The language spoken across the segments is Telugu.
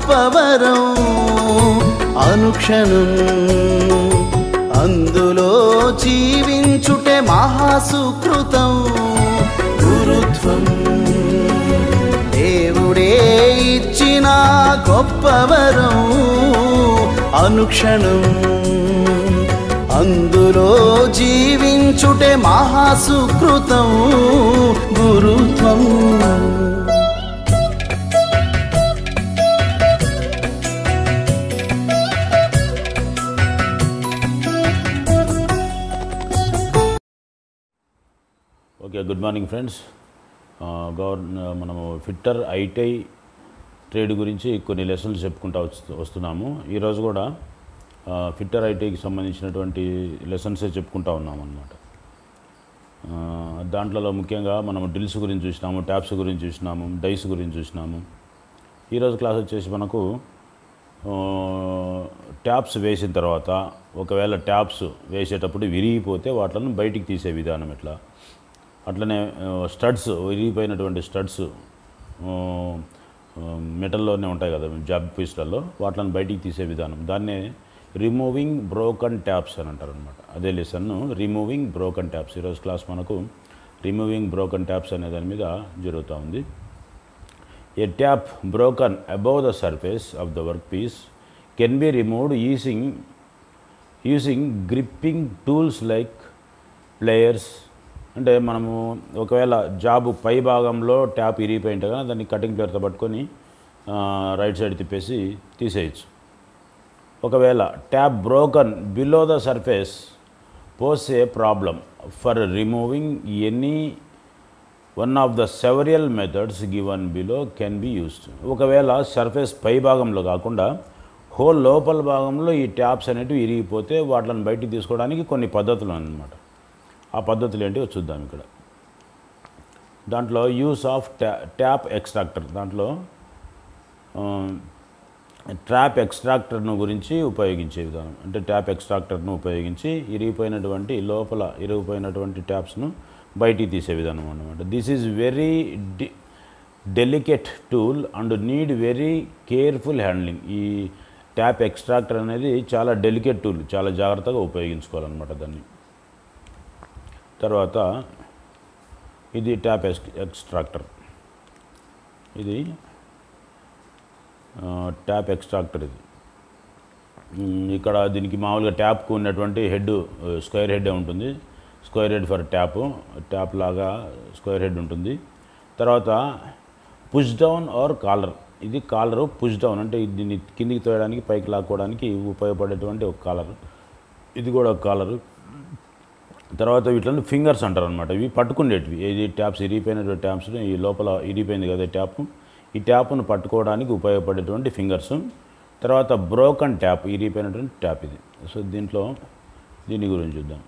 గొప్పవరం అనుక్షణం అందులో జీవించుటే మహాసుకృతం గురుత్వం దేవుడే ఇచ్చిన గొప్పవరం అనుక్షణం అందులో జీవించుటే మహాసుకృతం గురుత్వం ఓకే గుడ్ మార్నింగ్ ఫ్రెండ్స్ గవర్ మనము ఫిట్టర్ ఐటీఐ ట్రేడ్ గురించి కొన్ని లెసన్స్ చెప్పుకుంటూ వస్తు వస్తున్నాము ఈరోజు కూడా ఆ, ఫిట్టర్ ఐటీఐకి సంబంధించినటువంటి లెసన్సే చెప్పుకుంటా ఉన్నాం అనమాట దాంట్లో ముఖ్యంగా మనం డ్రిల్స్ గురించి చూసినాము ట్యాప్స్ గురించి చూసినాము డైస్ గురించి చూసినాము ఈరోజు క్లాస్ వచ్చేసి మనకు ఆ, ట్యాప్స్ వేసిన తర్వాత ఒకవేళ ట్యాప్స్ వేసేటప్పుడు విరిగిపోతే వాటిని బయటికి తీసే విధానం ఎట్లా అట్లనే ఆ, స్టడ్స్ విరిగిపోయినటువంటి స్టడ్స్ ఆ, ఆ, మెటల్లోనే ఉంటాయి కదా జాబ్ పీస్లలో వాటిని బయటికి తీసే విధానం దాన్నే రిమూవింగ్ బ్రోకన్ ట్యాప్స్ అని అంటారు అనమాట అదే లెసన్ రిమూవింగ్ బ్రోకన్ ట్యాప్స్ ఈరోజు క్లాస్ మనకు రిమూవింగ్ బ్రోకన్ ట్యాప్స్ అనే దాని మీద జరుగుతూ ఉంది A tap broken above the surface of the workpiece can be removed using using gripping tools like pliers అంటే మనము ఒకవేళ జాబ్ పై భాగంలో ట్యాప్ ఇరిగిపోయి ఉంటే కదా దాన్ని కటింగ్ ప్లేయర్తో పట్టుకొని రైట్ సైడ్ తిప్పేసి తీసేయచ్చు ఒకవేళ tap broken below the surface poses a problem for removing any one of the several methods given below can be used ఒకవేళ సర్ఫేస్ పై భాగంలో కాకుండా హోల్ లోపల భాగంలో ఈ ట్యాప్స్ అనేటివి ఇరిగిపోతే వాటిని బయటికి తీసుకోవడానికి కొన్ని పద్ధతులు అన్నమాట ఆ పద్ధతులు ఏంటివో చూద్దాం ఇక్కడ దాంట్లో యూస్ ఆఫ్ ట్యా ట్యాప్ ఎక్స్ట్రాక్టర్ దాంట్లో ఆ, ట్రాప్ ఎక్స్ట్రాక్టర్ను గురించి ఉపయోగించే విధానం అంటే ట్యాప్ ఎక్స్ట్రాక్టర్ను ఉపయోగించి ఇరిగిపోయినటువంటి లోపల ఇరిగిపోయినటువంటి ట్యాప్స్ను బయటికి తీసే విధానం అన్నమాట దిస్ ఈజ్ వెరీ డి delicate tool and need very careful handling ఈ ట్యాప్ ఎక్స్ట్రాక్టర్ అనేది చాలా డెలికేట్ టూల్ చాలా జాగ్రత్తగా ఉపయోగించుకోవాలన్నమాట దాన్ని తర్వాత ఇది ట్యాప్ ఎక్స్ ఎక్స్ట్రాక్టర్ ఇది ఆ, ట్యాప్ ఎక్స్ట్రాక్టర్ ఇది మ్, ఇక్కడ దీనికి మామూలుగా ట్యాప్కు ఉన్నటువంటి హెడ్ స్క్వేర్ హెడ్ ఉంటుంది square head for tap tap లాగా స్క్వేర్ హెడ్ ఉంటుంది తర్వాత పుష్ డౌన్ ఆర్ కాలర్ ఇది కాలరు పుష్ డౌన్ అంటే ఇది దీన్ని కిందికి తోయడానికి పైకి లాక్కోవడానికి ఉపయోగపడేటువంటి ఒక కాలర్ ఇది కూడా ఒక కాలరు తర్వాత వీటిని ఫింగర్స్ అంటారు అనమాట ఇవి పట్టుకునేటివి ఇది ట్యాప్స్ ఇరిగిపోయినటువంటి ట్యాప్స్ ఈ లోపల ఇరిగిపోయింది కదా ఈ ట్యాప్ ఈ ట్యాప్ను పట్టుకోవడానికి ఉపయోగపడేటువంటి ఫింగర్స్ తర్వాత బ్రోకన్ ట్యాప్ ఇరిగిపోయినటువంటి ట్యాప్ ఇది సో దీంట్లో దీని గురించి చూద్దాం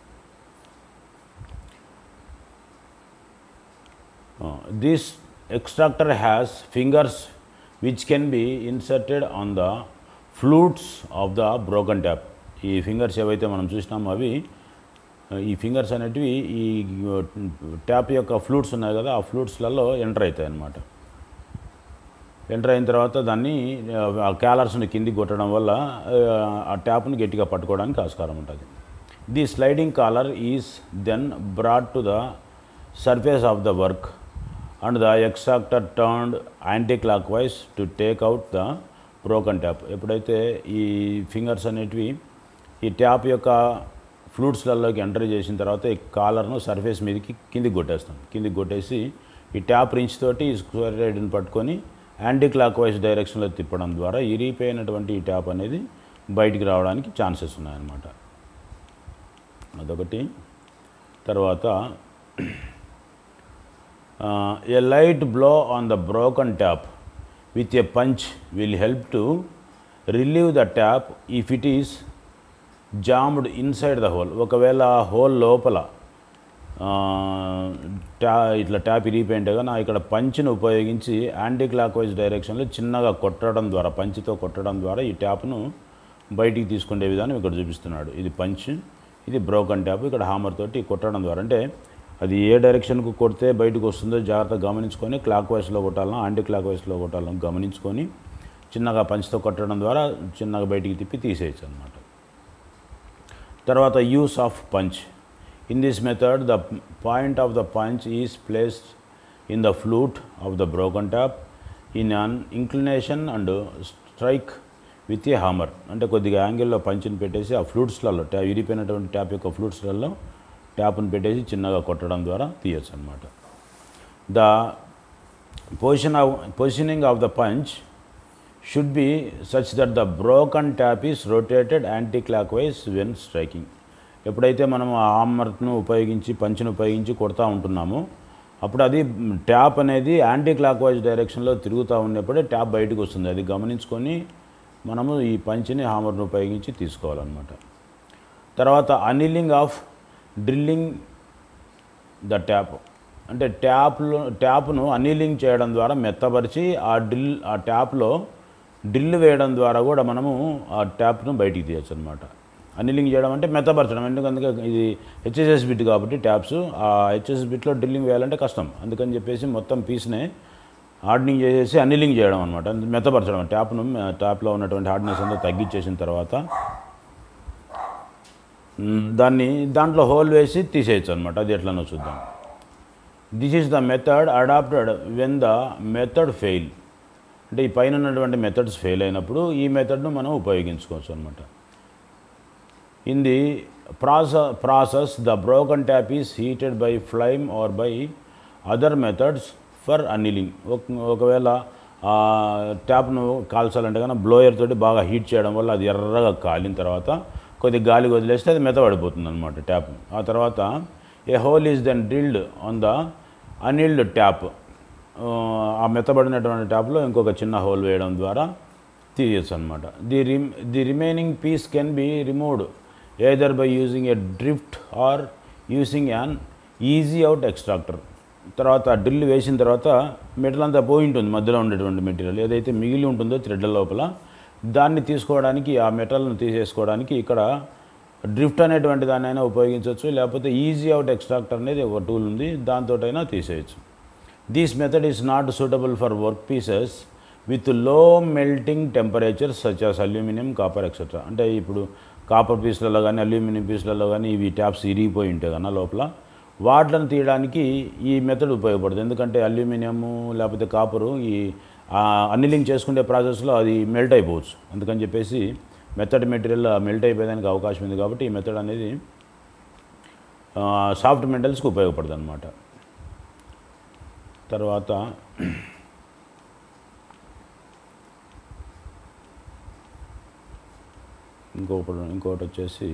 this extractor has fingers which can be inserted on the flutes of the broken tap ఈ ఫింగర్స్ ఏవైతే మనం చూసినామో అవి ఈ ఫింగర్స్ అనేటివి ఈ ట్యాప్ యొక్క ఫ్లూట్స్ ఉన్నాయి కదా ఆ ఫ్లూట్స్లలో ఎంటర్ అవుతాయి అన్నమాట ఎంటర్ అయిన తర్వాత దాన్ని ఆ క్యాలర్స్ని కిందికి కొట్టడం వల్ల ఆ ట్యాప్ను గట్టిగా పట్టుకోవడానికి ఆస్కారం ఉంటుంది the sliding collar is then brought to the surface of the work and the extractor turned anti clock anticlockwise to take out the broken tap ఎప్పుడైతే ఈ ఫింగర్స్ అనేటివి ఈ ట్యాప్ యొక్క ఫ్లూట్స్లలోకి ఎంటర్ చేసిన తర్వాత ఈ కాలర్ను సర్ఫేస్ మీదకి కిందికి కొట్టేస్తాం కిందికి కొట్టేసి ఈ ట్యాప్ రించ్ తోటి ఈ స్క్వేర్ రైడ్ని పట్టుకొని యాంటీ క్లాక్ వైజ్ డైరెక్షన్లో తిప్పడం ద్వారా ఇరిగిపోయినటువంటి ఈ ట్యాప్ అనేది బయటికి రావడానికి ఛాన్సెస్ ఉన్నాయన్నమాట అదొకటి తర్వాత a light blow on the broken tap with a punch will help to relieve the tap if it is jammed inside the hole ఒకవేళ ఆ హోల్ లోపల ఆ, ట్యా ఇట్లా ట్యాప్ ఇరిగిపోయింటే కానీ ఇక్కడ పంచ్ను ఉపయోగించి యాంటీ క్లాక్ వైజ్ డైరెక్షన్లో చిన్నగా కొట్టడం ద్వారా పంచితో కొట్టడం ద్వారా ఈ ట్యాప్ను బయటికి తీసుకునే విధానం ఇక్కడ చూపిస్తున్నాడు ఇది పంచ్ ఇది బ్రోకన్ ట్యాప్ ఇక్కడ హామర్ తోటి కొట్టడం ద్వారా అంటే అది ఏ డైరెక్షన్కు కొడితే బయటకు వస్తుందో జాగ్రత్తగా గమనించుకొని క్లాక్ వైస్లో కొట్టాలన్నా యాంటీ క్లాక్ వైస్లో కొట్టాలన్నా గమనించుకొని చిన్నగా పంచితో కొట్టడం ద్వారా చిన్నగా బయటికి తిప్పి తీసేయచ్చు అనమాట తర్వాత use of punch in this method the point of the punch is placed in the flute of the broken tap in an inclination and strike with a hammer అంటే కొద్దిగా యాంగిల్లో పంచిని పెట్టేసి ఆ ఫ్లూట్స్లలో ట్యా విరిపోయినటువంటి ట్యాప్ యొక్క ఫ్లూట్స్లలో ట్యాప్ను పెట్టేసి చిన్నగా కొట్టడం ద్వారా తీయచ్చు అనమాట the position of positioning of the punch should be such that the broken tap is rotated anti clock anticlockwise when striking ఎప్పుడైతే మనం ఆ హామర్ను ఉపయోగించి పంచ్ను ఉపయోగించి కొడతా ఉంటున్నామో అప్పుడు అది ట్యాప్ అనేది యాంటీ క్లాక్ వైజ్ డైరెక్షన్లో తిరుగుతూ ఉన్నప్పుడే ట్యాప్ బయటకు వస్తుంది అది గమనించుకొని మనము ఈ పంచిని హామర్ను ఉపయోగించి తీసుకోవాలన్నమాట తర్వాత annealing of drilling the tap అంటే ట్యాప్లో ట్యాప్ను అనీలింగ్ చేయడం ద్వారా మెత్తపరిచి ఆ డ్రిల్ ఆ ట్యాప్లో డ్రిల్ వేయడం ద్వారా కూడా మనము ఆ ట్యాప్ను బయటికి తీయచ్చు అనమాట అనీలింగ్ చేయడం అంటే మెత్తపరచడం ఎందుకంటే ఇది హెచ్ఎస్ఎస్ బిట్ కాబట్టి ట్యాప్స్ ఆ హెచ్ఎస్ఎస్ బిట్లో డ్రిల్లింగ్ వేయాలంటే కష్టం అందుకని చెప్పేసి మొత్తం పీస్నే హార్డనింగ్ చేసేసి అనీలింగ్ చేయడం అనమాట మెత్తపరచడం ట్యాప్ను ట్యాప్లో ఉన్నటువంటి హార్డ్నెస్ అంతా తగ్గించేసిన తర్వాత మ్, దాన్ని దాంట్లో హోల్ వేసి తీసేయచ్చు అనమాట అది ఎట్లనో చూద్దాం this is the method adopted when the method fail అంటే ఈ పైన ఉన్నటువంటి మెథడ్స్ ఫెయిల్ అయినప్పుడు ఈ మెథడ్ను మనం ఉపయోగించుకోవచ్చు అనమాట ఇన్ ది ప్రాస process the broken tap is heated by flame or by other methods for annealing ఒకవేళ ఆ ట్యాప్ను కాల్చాలంటే కనుక బ్లోయర్ తోటి బాగా హీట్ చేయడం వల్ల అది ఎర్రగా కాలిన తర్వాత కొద్ది గాలి వదిలేస్తే అది మెత్తబడిపోతుంది అనమాట ట్యాప్ ఆ తర్వాత a hole is then drilled on the annealed tap ఆ మెత్తబడినటువంటి ట్యాప్లో ఇంకొక చిన్న హోల్ వేయడం ద్వారా తీయచ్చు అనమాట ది రిమ్ the remaining piece can be removed either by using a drift or using an easy out extractor తర్వాత డ్రిల్ వేసిన తర్వాత మెటల్ అంతా పోయి ఉంటుంది మధ్యలో ఉండేటువంటి మెటీరియల్ ఏదైతే మిగిలి ఉంటుందో థ్రెడ్ల లోపల దాన్ని తీసుకోవడానికి ఆ మెటల్ను తీసేసుకోవడానికి ఇక్కడ డ్రిఫ్ట్ అనేటువంటి దాన్నైనా ఉపయోగించవచ్చు లేకపోతే ఈజీ అవుట్ ఎక్స్ట్రాక్టర్ అనేది ఒక టూల్ ఉంది దాంతోటైనా తీసేయచ్చు this method is not suitable for work pieces with low melting temperature such as aluminium copper etcetera అంటే ఇప్పుడు కాపర్ పీస్లలో కానీ అల్యూమినియం పీస్లలో కానీ ఇవి ట్యాప్స్ ఇరిగిపోయి ఉంటాయి కన్నా లోపల వాటిని తీయడానికి ఈ మెథడ్ ఉపయోగపడుతుంది ఎందుకంటే అల్యూమినియము లేకపోతే కాపరు ఈ అన్నిలింగ్ చేసుకునే ప్రాసెస్లో అది మెల్ట్ అయిపోవచ్చు అందుకని చెప్పేసి మెథడ్ మెటీరియల్ మెల్ట్ అయిపోయేదానికి అవకాశం ఉంది కాబట్టి ఈ మెథడ్ అనేది సాఫ్ట్ మెటల్స్కి ఉపయోగపడుతుంది అనమాట తర్వాత ఇంకొకటి ఇంకొకటి వచ్చేసి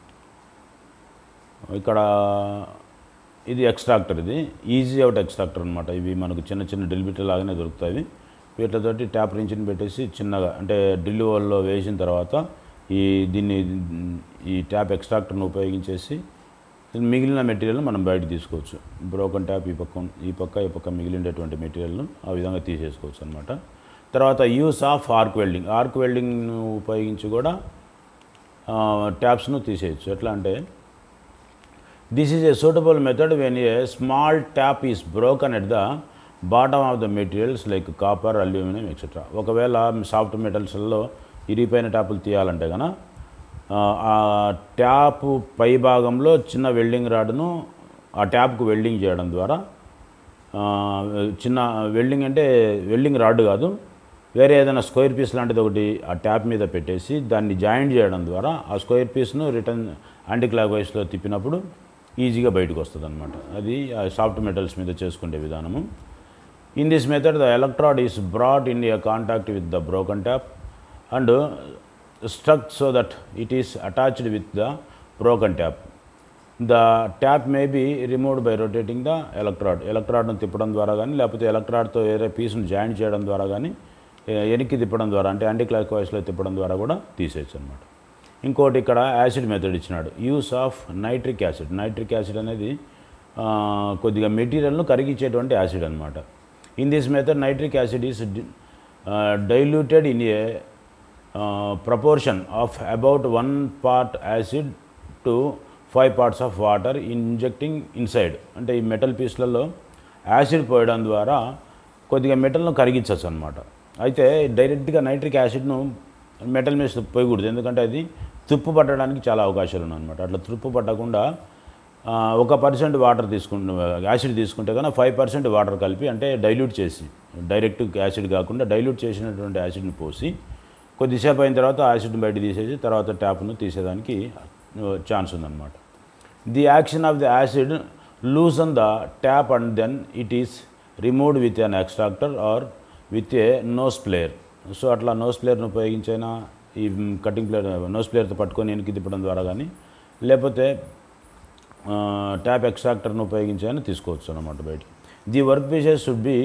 ఇక్కడ ఇది ఎక్స్ట్రాక్టర్ ఇది ఈజీ అవుట్ ఎక్స్ట్రాక్టర్ అనమాట ఇవి మనకు చిన్న చిన్న డ్రిల్ బిట్ లాగానే దొరుకుతాయి వీటితోటి ట్యాప్ రించిని పెట్టేసి చిన్నగా అంటే డ్రిల్ హోల్లో వేసిన తర్వాత ఈ దీన్ని ఈ ట్యాప్ ఎక్స్ట్రాక్టర్ను ఉపయోగించేసి మిగిలిన మెటీరియల్ మనం బయట తీసుకోవచ్చు బ్రోకన్ ట్యాప్ ఈ పక్క ఈ పక్క ఈ పక్క మిగిలినటువంటి మెటీరియల్ను ఆ విధంగా తీసేసుకోవచ్చు అనమాట తర్వాత use of arc welding arc వెల్డింగ్ను ఉపయోగించి కూడా ట్యాప్స్ను తీసేయచ్చు ఎట్లా అంటే this is a suitable method when a small tap is broken at the bottom of the materials like copper aluminium etcetera ఒకవేళ సాఫ్ట్ మెటల్స్లో ఇరిగిపోయిన ట్యాపులు తీయాలంటే కనుక ఆ ట్యాప్ పై భాగంలో చిన్న వెల్డింగ్ రాడ్ను ఆ ట్యాప్కు వెల్డింగ్ చేయడం ద్వారా ఆ, చిన్న వెల్డింగ్ అంటే వెల్డింగ్ రాడ్ కాదు వేరే ఏదైనా స్క్వేర్ పీస్ లాంటిది ఒకటి ఆ ట్యాప్ మీద పెట్టేసి దాన్ని జాయింట్ చేయడం ద్వారా ఆ స్క్వేర్ పీస్ను రిటర్న్ యాంటీ క్లాక్ వైస్లో తిప్పినప్పుడు ఈజీగా బయటకు వస్తుంది అనమాట అది ఆ సాఫ్ట్ మెటల్స్ మీద చేసుకునే విధానము in this method the electrode is brought in a contact with the broken tap and struck so that it is attached with the broken tap the tap may be removed by rotating the electrode ఎలక్ట్రాడ్ను తిప్పడం ద్వారా కానీ లేకపోతే ఎలక్ట్రాడ్తో వేరే పీస్ను జాయింట్ చేయడం ద్వారా కానీ ఏ- వెనక్కి తిప్పడం ద్వారా అంటే యాంటీ క్లాక్ వైస్లో తిప్పడం ద్వారా కూడా తీసేయచ్చు అనమాట ఇంకోటి ఇక్కడ యాసిడ్ మెథడ్ ఇచ్చినాడు use of nitric acid nitric acid అనేది ఆ, కొద్దిగా మెటీరియల్ను కరిగించేటువంటి యాసిడ్ అనమాట in this method nitric acid is diluted in a proportion of about one part acid to five parts of water injecting inside అంటే ఈ మెటల్ పీస్లలో యాసిడ్ పోయడం ద్వారా కొద్దిగా మెటల్ను కరిగించవచ్చు అనమాట అయితే డైరెక్ట్గా నైట్రిక్ యాసిడ్ను మెటల్ మీద పోయకూడదు ఎందుకంటే అది తుప్పు పట్టడానికి చాలా అవకాశాలు ఉన్నాయి అనమాట అట్లా తుప్పు పట్టకుండా ఆ, ఒక పర్సెంట్ వాటర్ తీసుకుంటు యాసిడ్ తీసుకుంటే కన్నా ఫైవ్ పర్సెంట్ వాటర్ కలిపి అంటే డైల్యూట్ చేసి డైరెక్ట్ యాసిడ్ కాకుండా డైల్యూట్ చేసినటువంటి యాసిడ్ని పోసి కొద్దిసేపు అయిన తర్వాత యాసిడ్ని బయట తీసేసి తర్వాత ట్యాప్ను తీసేదానికి ఛాన్స్ ఉందన్నమాట the action of the acid loosen the tap and then it is removed with an extractor or with a nose plier so అట్లా నోస్ ప్లేయర్ను ఉపయోగించైనా ఈ కటింగ్ ప్లేయర్ నోస్ ప్లేయర్తో పట్టుకొని వెనక్కి తిప్పడం ద్వారా కానీ లేకపోతే ట్యాప్ ఎక్స్ట్రాక్టర్ను ఉపయోగించైనా తీసుకోవచ్చు అనమాట బయటికి the work pieces should be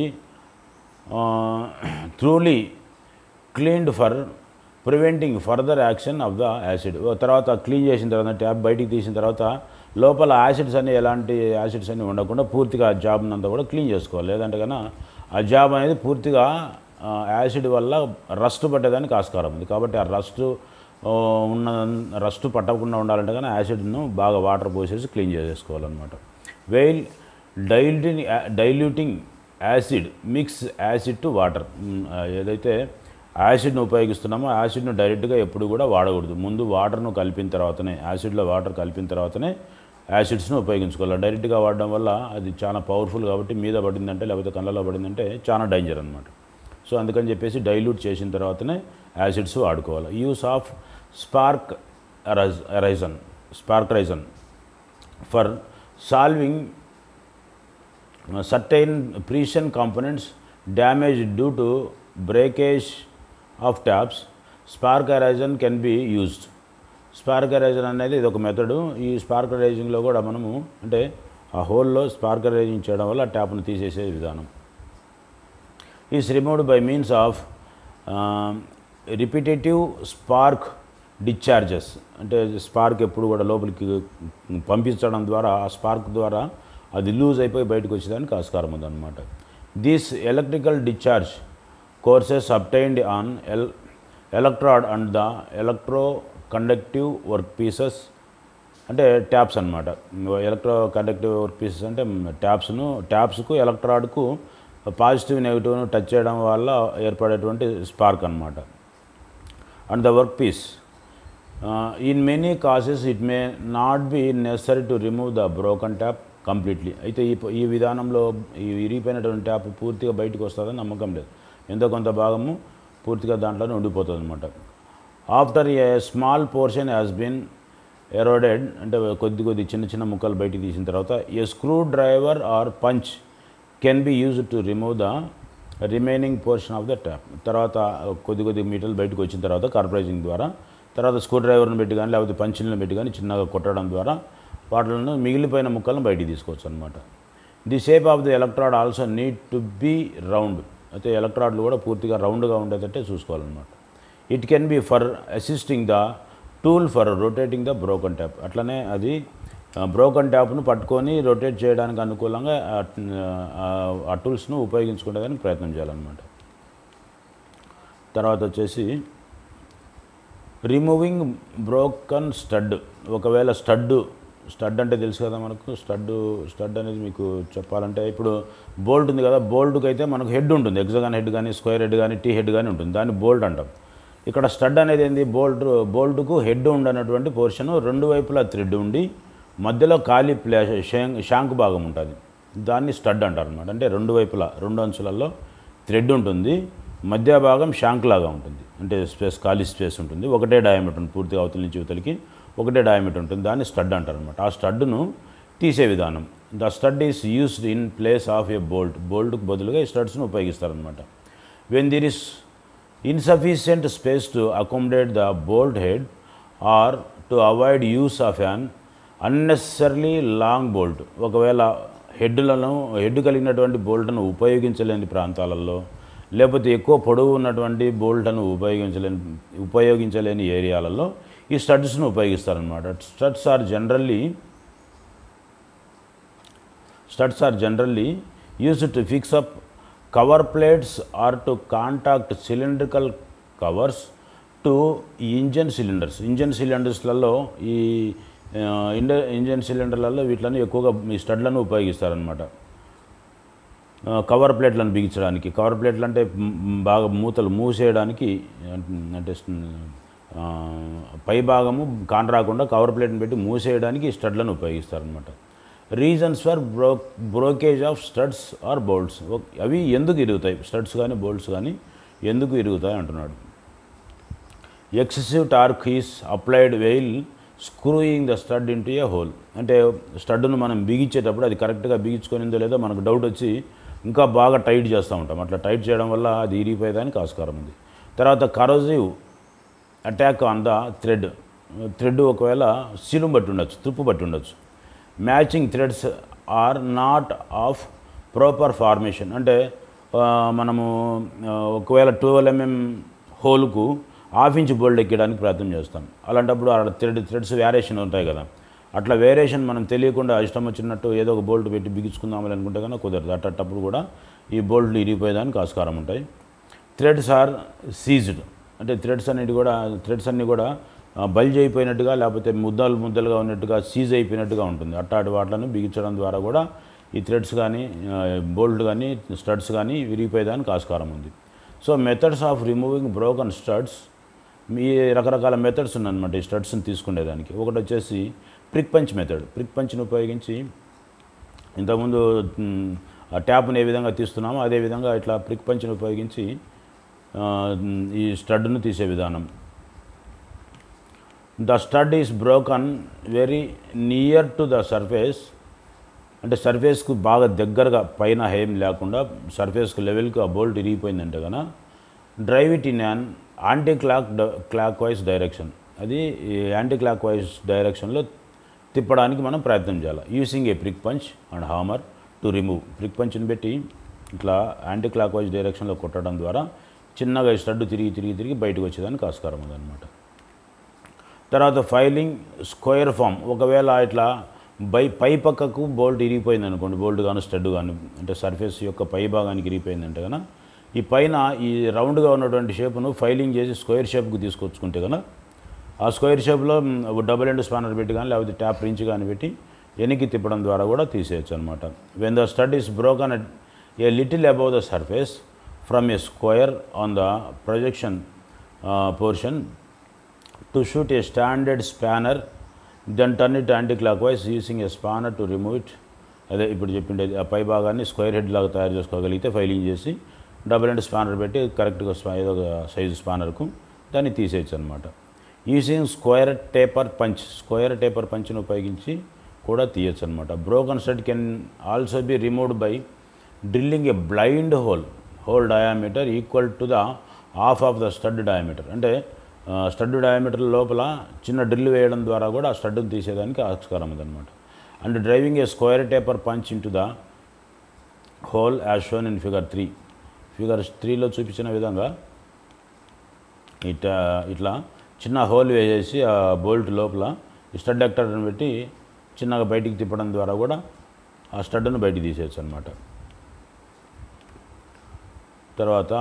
thoroughly cleaned for preventing further action of the acid తర్వాత క్లీన్ చేసిన తర్వాత ట్యాప్ బయటికి తీసిన తర్వాత లోపల యాసిడ్స్ అన్ని ఎలాంటి యాసిడ్స్ అన్ని ఉండకుండా పూర్తిగా ఆ జాబ్ని అంతా కూడా క్లీన్ చేసుకోవాలి లేదంటే కన్నా ఆ జాబ్ అనేది పూర్తిగా ఆ, యాసిడ్ వల్ల రస్ట్ పట్టేదానికి ఆస్కారం ఉంది కాబట్టి ఆ రస్ట్ ఆ, ఉన్న రస్ట్ పట్టకుండా ఉండాలంటే కానీ యాసిడ్ను బాగా వాటర్ పోసేసి క్లీన్ చేసేసుకోవాలన్నమాట while diluting diluting acid mix acid to water ఏదైతే యాసిడ్ను ఉపయోగిస్తున్నామో యాసిడ్ను డైరెక్ట్గా ఎప్పుడు కూడా వాడకూడదు ముందు వాటర్ను కలిపిన తర్వాతనే యాసిడ్లో వాటర్ కలిపిన తర్వాతనే యాసిడ్స్ను ఉపయోగించుకోవాలి డైరెక్ట్గా వాడడం వల్ల అది చాలా పవర్ఫుల్ కాబట్టి మీద పడిందంటే లేకపోతే కళ్ళలో పడిందంటే చాలా డేంజర్ అనమాట సో అందుకని చెప్పేసి డైల్యూట్ చేసిన తర్వాతనే యాసిడ్స్ వాడుకోవాలి use of spark erosion spark erosion for solving certain precision components damaged due to breakage of taps spark erosion can be used spark erosion అనేది ఇది ఒక మెథడు ఈ స్పార్క్ ఎరేజింగ్లో కూడా మనము అంటే ఆ హోల్లో స్పార్క్ ఎరేజింగ్ చేయడం వల్ల ఆ ట్యాప్ను తీసేసే విధానం is removed by means of repetitive spark discharges అంటే స్పార్క్ ఎప్పుడు కూడా లోపలికి పంపించడం ద్వారా ఆ స్పార్క్ ద్వారా అది లూజ్ అయిపోయి బయటకు వచ్చేదానికి ఆస్కారం ఉందన్నమాట this electrical discharge courses obtained on ఎల్ electrode and the electro conductive work pieces అంటే ట్యాప్స్ అనమాట ఎలక్ట్రో కండక్టివ్ వర్క్ పీసెస్ అంటే ట్యాప్స్ను ట్యాప్స్కు ఎలక్ట్రాడ్కు పాజిటివ్ నెగిటివ్ను టచ్ చేయడం వల్ల ఏర్పడేటువంటి స్పార్క్ అనమాట and the work piece in many cases it may not be necessary to remove the broken tap completely అయితే ఈ ఈ విధానంలో ఈ విరిగిపోయినటువంటి ట్యాప్ పూర్తిగా బయటకు వస్తుందని నమ్మకం లేదు ఎంతో కొంత భాగము పూర్తిగా దాంట్లోనే ఉండిపోతుంది అనమాట after a small portion has been eroded అంటే కొద్ది కొద్ది చిన్న చిన్న ముక్కలు బయటికి తీసిన తర్వాత a screw driver or punch can be use to remove the remaining portion of the tap తర్వాత కొద్ది కొద్ది మీటర్లు బయటకు వచ్చిన తర్వాత కార్పొరేజింగ్ ద్వారా తర్వాత స్క్రూ డ్రైవర్ని పెట్టి కానీ లేకపోతే పంచులను పెట్టి కానీ చిన్నగా కొట్టడం ద్వారా వాటిలను మిగిలిపోయిన ముక్కలను బయటికి తీసుకోవచ్చు అనమాట the shape of the electrode also need to be round అయితే ఎలక్ట్రాడ్లు కూడా పూర్తిగా రౌండ్గా ఉండేటట్టే చూసుకోవాలన్నమాట it can be for assisting the tool for rotating the broken tap అట్లనే అది బ్రోకన్ ట్యాప్ను పట్టుకొని రొటేట్ చేయడానికి అనుకూలంగా ఆ- ఆ- ఆ టూల్స్ను ఉపయోగించుకునేదానికి ప్రయత్నం చేయాలన్నమాట తర్వాత వచ్చేసి రిమూవింగ్ బ్రోకన్ స్టడ్ ఒకవేళ స్టడ్ స్టడ్ అంటే తెలుసు కదా మనకు స్టడ్ స్టడ్ అనేది మీకు చెప్పాలంటే ఇప్పుడు బోల్ట్ ఉంది కదా బోల్ట్కి అయితే మనకు హెడ్ ఉంటుంది ఎగ్జగాన్ హెడ్ కానీ స్క్వేర్ హెడ్ కానీ టీ హెడ్ కానీ ఉంటుంది దాన్ని బోల్ట్ అంటాం ఇక్కడ స్టడ్ అనేది ఏంది బోల్ట్ బోల్ట్కు హెడ్ ఉండనటువంటి పోర్షన్ రెండు వైపులా థ్రెడ్ ఉండి మధ్యలో ఖాళీ ప్లే షాంక్ షాంక్ భాగం ఉంటుంది దాన్ని స్టడ్ అంటారు అనమాట అంటే రెండు వైపులా రెండు అంచులలో థ్రెడ్ ఉంటుంది మధ్య భాగం షాంక్ లాగా ఉంటుంది అంటే స్పేస్ ఖాళీ స్పేస్ ఉంటుంది ఒకటే డయామీటర్ ఉంటుంది పూర్తిగా అవతల నుంచి ఇవతలికి ఒకటే డయామీటర్ ఉంటుంది దాన్ని స్టడ్ అంటారు అనమాట ఆ స్టడ్ను తీసే విధానం the stud is used in place of a bolt బోల్ట్కు బదులుగా ఈ స్టడ్స్ను ఉపయోగిస్తారనమాట when there is insufficient space to accommodate the bolt head or to avoid use of an unnecessarily long bolt ఒకవేళ హెడ్లను హెడ్ కలిగినటువంటి బోల్ట్ను ఉపయోగించలేని ప్రాంతాలలో లేకపోతే ఎక్కువ పొడవు ఉన్నటువంటి బోల్ట్ను ఉపయోగించలేని ఉపయోగించలేని ఏరియాలలో ఈ స్టడ్స్ను ఉపయోగిస్తారనమాట studs are generally studs are generally used to fix up cover plates or to contact cylindrical covers to engine cylinders engine సిలిండర్స్లలో ఈ ఇండ ఇంజన్ సిలిండర్లలో వీటిలను ఎక్కువగా ఈ స్టడ్లను ఉపయోగిస్తారనమాట ఆ, కవర్ ప్లేట్లను బిగించడానికి కవర్ ప్లేట్లు అంటే మ్, మ్, బాగా మూతలు మూసేయడానికి అంటే ఆ, పై భాగము కాన్ రాకుండా కవర్ ప్లేట్ని పెట్టి మూసేయడానికి ఈ స్టడ్లను ఉపయోగిస్తారనమాట రీజన్స్ ఫర్ బ్రో breakage of studs or bolts అవి ఎందుకు ఇరుగుతాయి స్టడ్స్ కానీ బోల్ట్స్ కానీ ఎందుకు ఇరుగుతాయి అంటున్నాడు excessive torque is applied while screwing the stud into a hole అంటే స్టడ్ను మనం బిగించేటప్పుడు అది కరెక్ట్గా బిగించుకునిందో లేదో మనకు డౌట్ వచ్చి ఇంకా బాగా టైట్ చేస్తూ ఉంటాం అట్లా టైట్ చేయడం వల్ల అది ఇరిగిపోయేదానికి ఆస్కారం ఉంది తర్వాత corrosive attack on the thread thread ఒకవేళ సిలుం బట్టి ఉండొచ్చు తుప్పు బట్టి ఉండొచ్చు matching threads are not of proper formation అంటే ఆ, మనము ఆ, ఒకవేళ ట్వెల్వ్ ఎంఎం హోల్కు హాఫ్ ఇంచ్ బోల్డ్ ఎక్కడానికి ప్రయత్నం చేస్తాం అలాంటప్పుడు ఆ థ్రెడ్ థ్రెడ్స్ వేరియేషన్ ఉంటాయి కదా అట్లా వేరియేషన్ మనం తెలియకుండా ఇష్టం వచ్చినట్టు ఏదో ఒక బోల్ట్ పెట్టి బిగించుకుందామని అనుకుంటే కనుక కుదరదు అట్టప్పుడు కూడా ఈ బోల్ట్లు ఇరిగిపోయేదానికి ఆస్కారం ఉంటాయి థ్రెడ్స్ ఆర్ సీజ్డ్ అంటే థ్రెడ్స్ అన్నిటి కూడా థ్రెడ్స్ అన్నీ కూడా ఆ, బల్జ్ అయిపోయినట్టుగా లేకపోతే ముద్దలు ముద్దలుగా ఉన్నట్టుగా సీజ్ అయిపోయినట్టుగా ఉంటుంది అట్టాటి వాటిలను బిగించడం ద్వారా కూడా ఈ థ్రెడ్స్ కానీ బోల్ట్ కానీ స్టడ్స్ కానీ విరిగిపోయేదానికి ఆస్కారం ఉంది so methods of removing broken studs మీ రకరకాల మెథడ్స్ ఉన్నాయన్నమాట ఈ స్టడ్స్ని తీసుకునేదానికి ఒకటి వచ్చేసి ప్రిక్ పంచ్ మెథడ్ ప్రిక్ పంచ్ని ఉపయోగించి ఇంతకుముందు మ్, ఆ ట్యాప్ని ఏ విధంగా తీస్తున్నామో అదే విధంగా ఇట్లా ప్రిక్ పంచ్ని ఉపయోగించి ఆ, మ్, ఈ స్టడ్ను తీసే విధానం the stud is broken very near to the surface అంటే సర్ఫేస్కు బాగా దగ్గరగా పైన హేమ్ లేకుండా సర్ఫేస్కు లెవెల్కి ఆ బోల్ట్ ఇరిగిపోయిందంటే కనుక drive it in an anti clock clock wise direction అది యాంటీ క్లాక్ వైజ్ డైరెక్షన్లో తిప్పడానికి మనం ప్రయత్నం చేయాలి using a prick punch and hammer to remove prick పంచ్ని పెట్టి ఇట్లా యాంటీ క్లాక్ వైజ్ డైరెక్షన్లో కొట్టడం ద్వారా చిన్నగా ఈ స్టడ్ తిరిగి తిరిగి తిరిగి బయటకు వచ్చేదానికి ఆస్కారం ఉందన్నమాట తర్వాత ఫైలింగ్ స్క్వేర్ ఫామ్ ఒకవేళ ఇట్లా బై పై పక్కకు బోల్ట్ ఇరిగిపోయింది అనుకోండి బోల్ట్ కానీ స్టడ్ కానీ అంటే సర్ఫేస్ యొక్క పై భాగానికి ఇరిగిపోయిందంటే కనుక ఈ పైన ఈ రౌండ్గా ఉన్నటువంటి షేప్ను ఫైలింగ్ చేసి స్క్వేర్ షేప్కి తీసుకొచ్చుకుంటే కనుక ఆ స్క్వేర్ షేప్లో డబుల్ ఎండ్ స్పానర్ పెట్టి కానీ లేకపోతే ట్యాప్ రించ్ కానీ పెట్టి వెనక్కి తిప్పడం ద్వారా కూడా తీసేయచ్చు అనమాట when the stud is broken a little above the surface from a square on the projection portion to suit a standard spanner then turn it anti clock wise using a spanner to remove it అదే ఇప్పుడు చెప్పిండేది ఆ పై భాగాన్ని స్క్వేర్ హెడ్ లాగా తయారు చేసుకోగలిగితే ఫైలింగ్ చేసి డబుల్ ఎండ్ స్పానర్ పెట్టి కరెక్ట్గా స్పా ఏదో ఒక సైజు స్పానర్కు దాన్ని తీసేయచ్చు అనమాట using square taper punch square taper పంచ్ను ఉపయోగించి కూడా తీయచ్చు అనమాట broken stud can also be removed by drilling a blind hole hole diameter equal to the half of the stud diameter అంటే స్టడ్ డయామీటర్ లోపల చిన్న డ్రిల్ వేయడం ద్వారా కూడా ఆ స్టడ్ని తీసేదానికి ఆస్కారం ఉందన్నమాట and driving a square taper punch into the hole as shown in figure three figure త్రీలో చూపించిన విధంగా ఇట ఇట్లా చిన్న హోల్ వేసేసి ఆ బోల్ట్ లోపల ఈ స్టడ్ ఎక్టర్ని పెట్టి చిన్నగా బయటికి తిప్పడం ద్వారా కూడా ఆ స్టడ్ను బయటికి తీసేయచ్చు అనమాట తర్వాత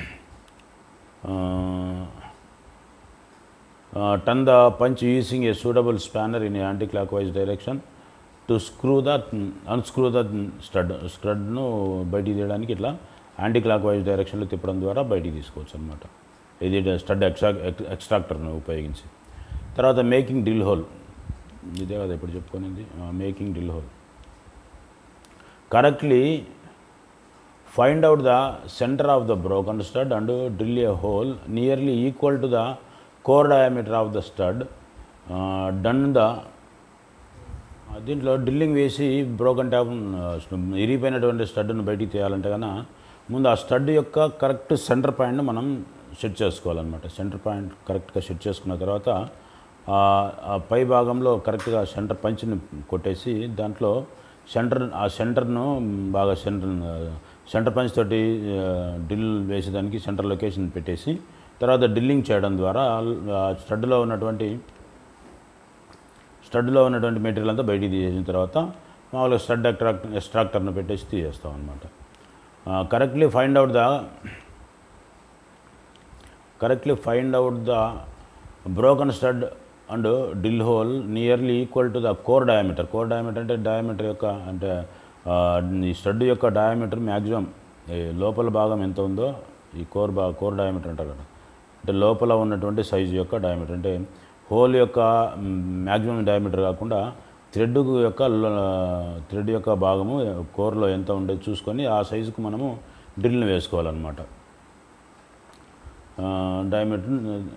turn the punch using a suitable spanner in anti clock wise direction to screw the unscrew the stud స్టడ్ను బయటికి తీయడానికి ఇట్లా యాంటీ క్లాక్ వైజ్ డైరెక్షన్లో తిప్పడం ద్వారా బయటికి తీసుకోవచ్చు అనమాట ఇది స్టడ్ ఎక్స్ట్రా ఎక్స్ట్రాక్టర్ను ఉపయోగించి తర్వాత మేకింగ్ డ్రిల్ హోల్ ఇదే కదా ఇప్పుడు చెప్పుకునేది making drill hole correctly find out the centre of the broken stud and drill a hole nearly equal to the core diameter of the stud down the దీంట్లో డ్రిల్లింగ్ వేసి బ్రోకన్ ట్యాప్ ఇరిగిపోయినటువంటి స్టడ్ను బయటికి తీయాలంటే కన్నా ముందు ఆ స్టడ్ యొక్క కరెక్ట్ సెంటర్ పాయింట్ను మనం సెట్ చేసుకోవాలన్నమాట సెంటర్ పాయింట్ కరెక్ట్గా సెట్ చేసుకున్న తర్వాత ఆ- ఆ పై భాగంలో కరెక్ట్గా సెంటర్ పంచ్ని కొట్టేసి దాంట్లో సెంటర్ ఆ సెంటర్ను బాగా సెంటర్ సెంటర్ పంచ్ తోటి ఆ, డ్రిల్ వేసేదానికి సెంటర్ లొకేషన్ పెట్టేసి తర్వాత డ్రిల్లింగ్ చేయడం ద్వారా ఆ స్టడ్లో ఉన్నటువంటి స్టడ్లో ఉన్నటువంటి మెటీరియల్ అంతా బయటికి తీసేసిన తర్వాత మామూలుగా స్టడ్ ఎక్ట్రాక్ట్ ఎక్స్ట్రాక్టర్ను పెట్టేసి తీసేస్తాం అనమాట correctly find out the correctly find out the broken stud and drill hole nearly equal to the core diameter core diameter అంటే డయామీటర్ యొక్క అంటే ఆ, ఈ స్టడ్ యొక్క డయామీటర్ మ్యాక్సిమం ఈ లోపల భాగం ఎంత ఉందో ఈ కోర్ బా కోర్ డయామీటర్ అంటారు కదా అంటే లోపల ఉన్నటువంటి సైజు యొక్క డయామీటర్ అంటే హోల్ యొక్క మ్యాక్సిమం డయామీటర్ కాకుండా థ్రెడ్ యొక్క థ్రెడ్ యొక్క భాగము కోర్లో ఎంత ఉండేది చూసుకొని ఆ సైజుకు మనము డ్రిల్ని వేసుకోవాలన్నమాట diameter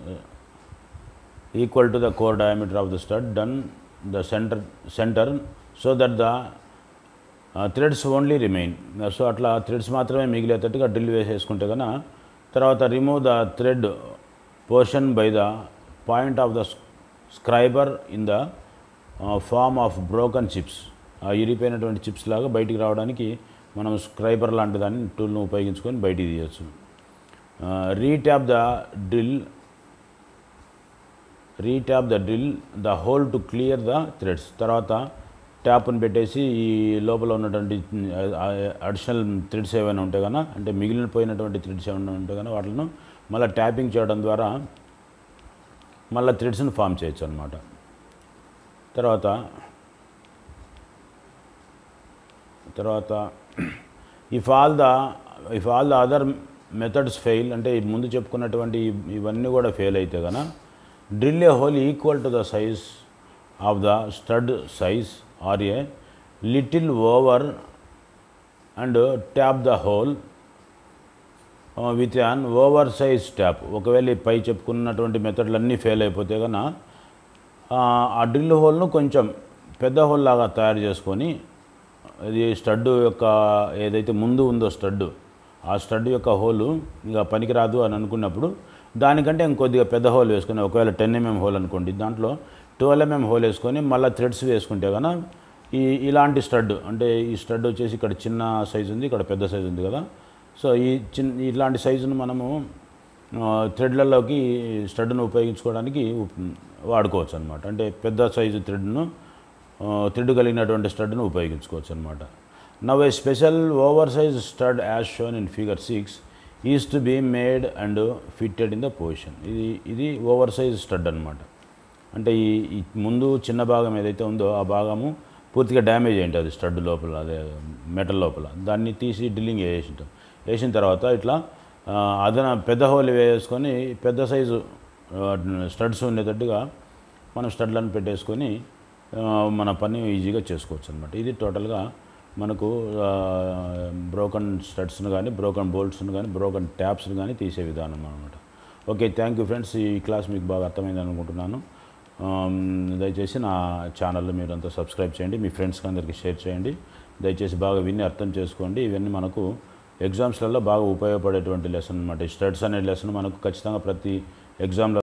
equal to the core diameter of the stud down the centre centre so that the threads only remain so అట్లా థ్రెడ్స్ మాత్రమే మిగిలేటట్టుగా డ్రిల్ వేసేసుకుంటే కనుక తర్వాత remove the thread portion by the point of the scriber in the form of broken chips ఆ ఇరిపోయినటువంటి చిప్స్ లాగా బయటికి రావడానికి మనం స్క్రైబర్ లాంటి దాన్ని టూల్ను ఉపయోగించుకొని బయటికి తీయచ్చు retap the drill retap the drill the hole to clear the threads తర్వాత ట్యాప్ని పెట్టేసి ఈ లోపల ఉన్నటువంటి అడిషనల్ థ్రెడ్స్ ఏమైనా ఉంటే కన్నా అంటే మిగిలిపోయినటువంటి థ్రెడ్స్ ఏమైనా ఉంటే కన్నా వాటిని మళ్ళీ ట్యాపింగ్ చేయడం ద్వారా మళ్ళీ థ్రెడ్స్ని ఫామ్ చేయొచ్చు అనమాట తర్వాత తర్వాత if all the if all the other methods fail అంటే ఈ ముందు చెప్పుకున్నటువంటి ఇవ్- ఇవన్నీ కూడా ఫెయిల్ అయితే కనుక drill a hole equal to the size of the stud size or a little over and tap the hole with an over size tap ఒకవేళ ఈ పై చెప్పుకున్నటువంటి మెథడ్లు అన్నీ ఫెయిల్ అయిపోతే కనుక ఆ డ్రిల్ హోల్ను కొంచెం పెద్ద హోల్ లాగా తయారు చేసుకొని ఇది స్టడ్ యొక్క ఏదైతే ముందు ఉందో స్టడ్ ఆ స్టడ్ యొక్క హోలు ఇంకా పనికిరాదు అని అనుకున్నప్పుడు దానికంటే ఇంకొద్దిగా పెద్ద హోల్ వేసుకొని ఒకవేళ టెన్ ఎంఎం హోల్ అనుకోండి దాంట్లో ట్వెల్వ్ ఎంఎం హోల్ వేసుకొని మళ్ళీ థ్రెడ్స్ వేసుకుంటే కనుక ఈ ఇలాంటి స్టడ్ అంటే ఈ స్టడ్ వచ్చేసి ఇక్కడ చిన్న సైజు ఉంది ఇక్కడ పెద్ద సైజు ఉంది కదా సో ఈ చిన్న ఇలాంటి సైజును మనము ఆ, థ్రెడ్లలోకి స్టడ్ను ఉపయోగించుకోవడానికి ఉప్- వాడుకోవచ్చు అనమాట అంటే పెద్ద సైజు థ్రెడ్ను ఆ, థ్రెడ్ కలిగినటువంటి స్టడ్ను ఉపయోగించుకోవచ్చు అనమాట now a special over size stud as shown in figure six is to be made and fitted in the position ఇది ఇది ఓవర్ సైజ్ స్టడ్ అనమాట అంటే ఈ ఈ ముందు చిన్న భాగం ఏదైతే ఉందో ఆ భాగము పూర్తిగా డ్యామేజ్ అయింది అది స్టడ్ లోపల అదే మెటల్ లోపల దాన్ని తీసి డ్రిల్లింగ్ వేసింటాం వేసిన తర్వాత ఇట్లా ఆ, అదన పెద్ద హోల్ వేసుకొని పెద్ద సైజు స్టడ్స్ ఉండేటట్టుగా మనం స్టడ్లను పెట్టేసుకొని ఆ, మన పని ఈజీగా చేసుకోవచ్చు అనమాట ఇది టోటల్గా మనకు బ్రోకన్ స్టడ్స్ను కానీ బ్రోకన్ బోల్ట్స్ను కానీ బ్రోకన్ ట్యాప్స్ను కానీ తీసే విధానం అనమాట ఓకే థ్యాంక్ యూ ఫ్రెండ్స్ ఈ క్లాస్ మీకు బాగా అర్థమైంది అనుకుంటున్నాను ఆమ్, దయచేసి నా ఛానల్లో మీరంతా సబ్స్క్రైబ్ చేయండి మీ ఫ్రెండ్స్కి అందరికీ షేర్ చేయండి దయచేసి బాగా విని అర్థం చేసుకోండి ఇవన్నీ మనకు ఎగ్జామ్స్లలో బాగా ఉపయోగపడేటువంటి లెసన్ అనమాట స్టడ్స్ అనే లెసన్ మనకు ఖచ్చితంగా ప్రతి ఎగ్జామ్లో